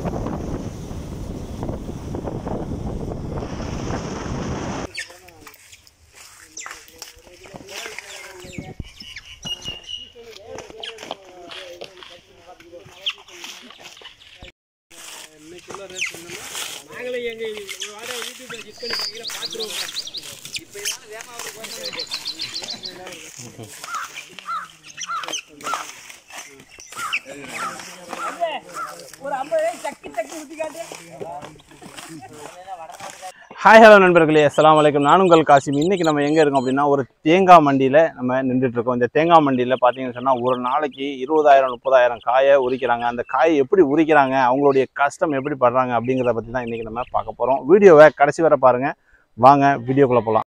நாங்களே எங்க வாடகை யூடியூப்ல செக் பண்ணி பார்க்கல பார்த்துருவோம் இப்போ இதனால வேமா ஒரு ஐம்பது சக்கி சக்கி ஊற்றி காட்டு ஹாய் ஹலோ நண்பர்களே அஸ்ஸலாமு அலைக்கும் நான் உங்கள் காசிம் இன்னைக்கு நம்ம எங்கே இருக்கோம் அப்படின்னா ஒரு தேங்காய் மண்டியில் நம்ம நின்றுட்டு இருக்கோம் இந்த தேங்காய் மண்டியில் பார்த்தீங்கன்னு சொன்னால் ஒரு நாளைக்கு இருபதாயிரம் முப்பதாயிரம் காயை உரிக்கிறாங்க அந்த காயை எப்படி உரிக்கிறாங்க அவங்களுடைய கஷ்டம் எப்படி படுறாங்க அப்படிங்கிறத பற்றி தான் இன்றைக்கி நம்ம பார்க்க போகிறோம் வீடியோவை கடைசி வரை பாருங்கள் வாங்க வீடியோக்குள்ளே போகலாம்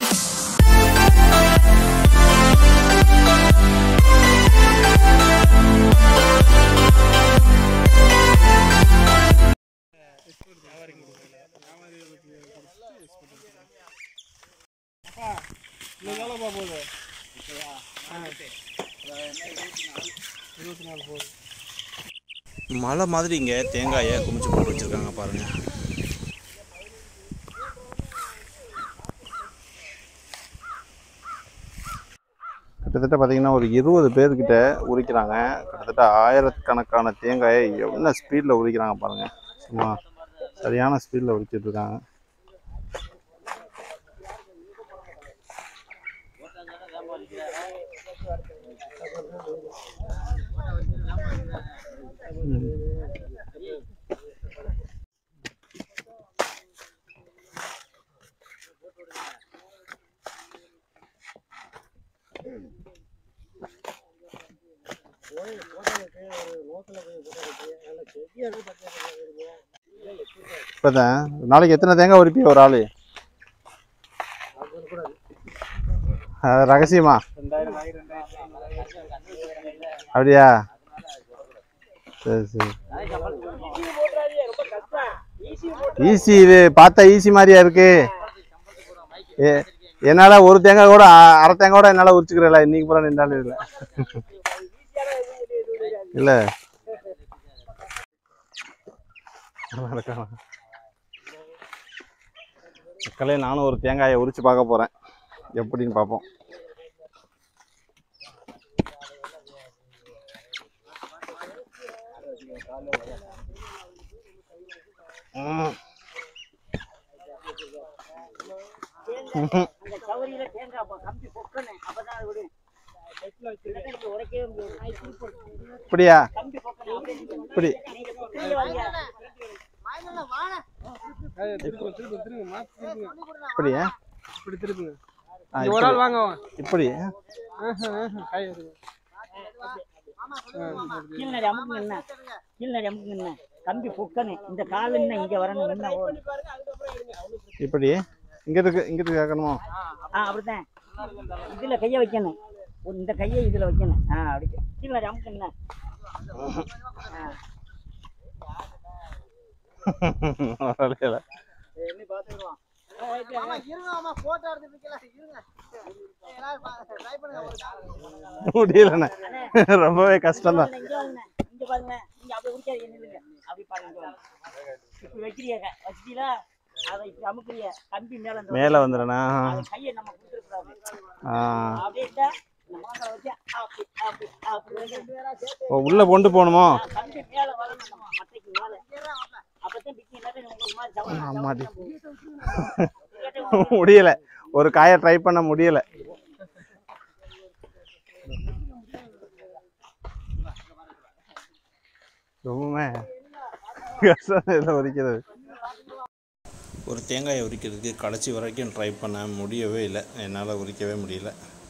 மலை மாதிரி இங்கே தேங்காயை குமிச்சு போட்டு வச்சுருக்காங்க பாருங்கள் கிட்டத்தட்ட பார்த்தீங்கன்னா ஒரு இருபது பேர்கிட்ட உரிக்கிறாங்க கிட்டத்தட்ட ஆயிரக்கணக்கான தேங்காயை என்ன ஸ்பீடில் உரிக்கிறாங்க பாருங்கள் சும்மா சரியான ஸ்பீடில் உரிச்சிட்டு இருக்காங்க இப்போதான் நாளைக்கு எத்தனை தேங்காய் உரிப்பி ஒரு ஆள் ரகசியமா அப்படியா சரி சரி ஈஸி இது பார்த்தா ஈஸி மாதிரியா இருக்கு ஏ என்னால் ஒரு தேங்காய் கூட அ- அரை தேங்காய் கூட என்னால் உரிச்சுக்கிறல இன்னைக்கு பூரா நின்றாலும் இல்லை இல்லை மக்களே நானும் ஒரு தேங்காயை உரிச்சு பார்க்க போகிறேன் எப்படின்னு பார்ப்போம் ம். ம்ஹும். அந்த கவரியில தேங்காய் அப்ப கம்பி பொக்கணும் அப்பதான் அது விடும் இல்லாட்டி நம்ம உடைக்கவே முடியாது இப்படியா கம்பி பொக்கணும் அப்படியே நீங்க வந்து இப்படி நீங்க பொக்கணும் வாங்க திருப்பி திருப்பி திருப்பி மாற்றி திருப்புங்க இப்படியா இப்படி திருப்புங்க ஆ, இங்க ஒரு ஆள் இப்படி. வாங்க இப்படி ஆஹா, ஆஹா, கை வருது கீழ் நடி அமுக்குங்க என்ன கீழ் நடி அமுக்குங்க என்ன கம்பி பொக்கணும் இந்த கால் என்ன இங்க வரணும் என்ன ஓடும் இப்படி இங்க இருக்கு இங்க இருக்கு கேட்கணுமோ ஆ அப்படித்தான் இதுல கைய வைக்கணும் ஒரு இந்த கையை இதுல வைக்கணும் ஆ அப்படி கீழ் நடி அமுக்குங்க என்ன வரலையில. முடியலண்ணே ரொம்பவே கஷ்டம் தான் இங்க வாங்க இங்க பாருங்க இங்க அப்படி உடிக்காதீங்க நில்லுங்க அப்படி பாருங்க இங்க வாங்க. இப்படி வைக்கிறீங்க வச்சிட்டீங்களா அதை இப்படி அமுக்குறீங்க கம்பி மேல இந்த மேலே வந்துடுண்ணா அது கையை நம்ம கொடுத்துருக்கூடாது ஆ அப்படியே இருந்தா இந்த மாங்காய் வச்சு அப்படி அப்படி அப்படி வைக்கணும். ஓ உள்ளே கொண்டு போகணுமோ கம்பி மேல வரணும் நம்ம மட்டைக்கு மேல அப்பதான் பிக்கி இல்லாட்டி உங்களுக்கு மாதிரி சவரம் ஆமாடி சவரம் முடியல ஒரு காயை ட்ரை பண்ண முடியல ரொம்பவுமே கஷ்டம் இதில் உரிக்கிறது ஒரு தேங்காயை உரிக்கிறதுக்கு கடைசி வரைக்கும் ட்ரை பண்ண முடியவே இல்லை என்னால் உரிக்கவே முடியல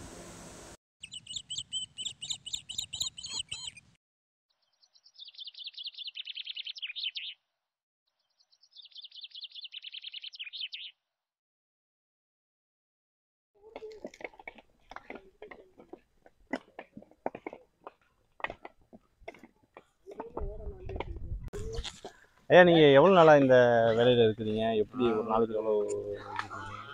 ஐயா நீங்கள் எவ்வளோ நாளாக இந்த வேலையில் இருக்கிறீங்க எப்படி ஒரு நாளைக்கு எவ்வளோ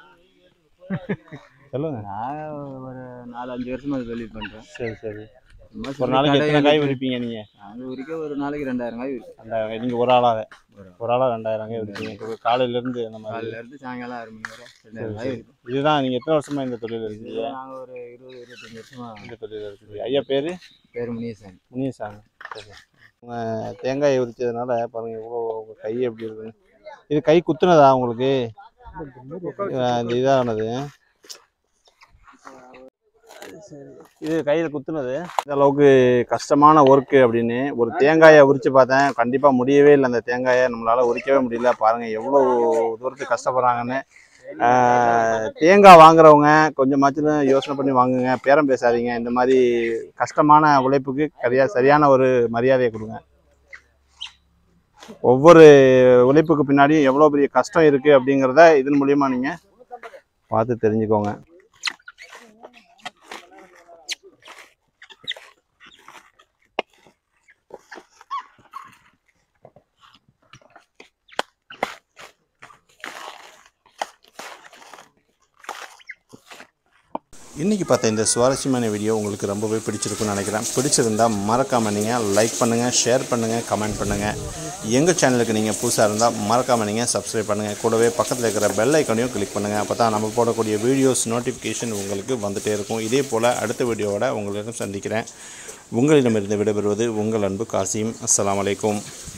சொல்லுங்க நான் ஒரு நாலு அஞ்சு வருஷமா இது வெளியே பண்ணுறேன் சரி சரி சும்மா ஒரு சொல்லி நாளைக்கு எத்தனை கடையில காய் உரிப்பீங்க நீங்கள் நாங்கள் உரிக்க ஒரு நாளைக்கு ரெண்டாயிரம் காய் உரிப்போம் ரெண்டாயிரம் நீங்கள் ஒரு ஆளாக ஒரு ஆளாக ரெண்டாயிரம் காய் உரிப்பீங்க இப்போ காலையிலேருந்து அந்த மாதிரி காலையில இருந்து சாயங்காலம் ஆறு மணி வரை ரெண்டாயிரம் காய் உரிப்போம் இதுதான் நீங்கள் எத்தனை வருஷமாக இந்த தொழில் இருக்கீங்க நாங்கள் ஒரு இருபது இருபத்தஞ்சு வருஷமா இந்த தொழில் இருக்குது ஐயா பேர் பேர் முனியசாமி முனியசாமி சரி உங்கள் தேங்காயை உரிச்சதுனால பாருங்கள் எவ்வளோ உங்கள் கை எப்படி இருக்குன்னு இது கை குத்துனதா உங்களுக்கு அஹ் இந்த இதானது இது கையில் குத்துனது இந்த அளவுக்கு கஷ்டமான ஒர்க்கு அப்படின்னு ஒரு தேங்காயை உரிச்சு பார்த்தேன் கண்டிப்பாக முடியவே இல்லை அந்த தேங்காயை நம்மளால் உரிக்கவே முடியல பாருங்கள் எவ்வளோ தூரத்துக்கு கஷ்டப்படுறாங்கன்னு ஆஹ் தேங்காய் வாங்குறவங்க கொஞ்சமாச்சும் யோசனை பண்ணி வாங்குங்க பேரம் பேசாதீங்க இந்த மாதிரி கஷ்டமான உழைப்புக்கு சரியா சரியான ஒரு மரியாதையை கொடுங்க ஒவ்வொரு உழைப்புக்கு பின்னாடியும் எவ்வளோ பெரிய கஷ்டம் இருக்குது அப்படிங்கிறத இதன் மூலியமா நீங்கள் பார்த்து தெரிஞ்சுக்கோங்க இன்றைக்கி பார்த்த இந்த சுவாரஸ்யமான வீடியோ உங்களுக்கு ரொம்பவே பிடிச்சிருக்குன்னு நினைக்கிறேன் பிடிச்சிருந்தா மறக்காமல் நீங்கள் லைக் பண்ணுங்கள் ஷேர் பண்ணுங்கள் கமெண்ட் பண்ணுங்கள் எங்கள் சேனலுக்கு நீங்கள் புதுசாக இருந்தால் மறக்காமல் நீங்கள் சப்ஸ்கிரைப் பண்ணுங்கள் கூடவே பக்கத்தில் இருக்கிற பெல் ஐக்கனையும் கிளிக் பண்ணுங்கள் அப்போ தான் நம்ம போடக்கூடிய வீடியோஸ் நோட்டிஃபிகேஷன் உங்களுக்கு வந்துகிட்டே இருக்கும் இதே போல் அடுத்த வீடியோவோட உங்களிடம் சந்திக்கிறேன் உங்களிடமிருந்து விடைபெறுவது உங்கள் அன்பு காசிம் அஸ்ஸலாமு அலைக்கும்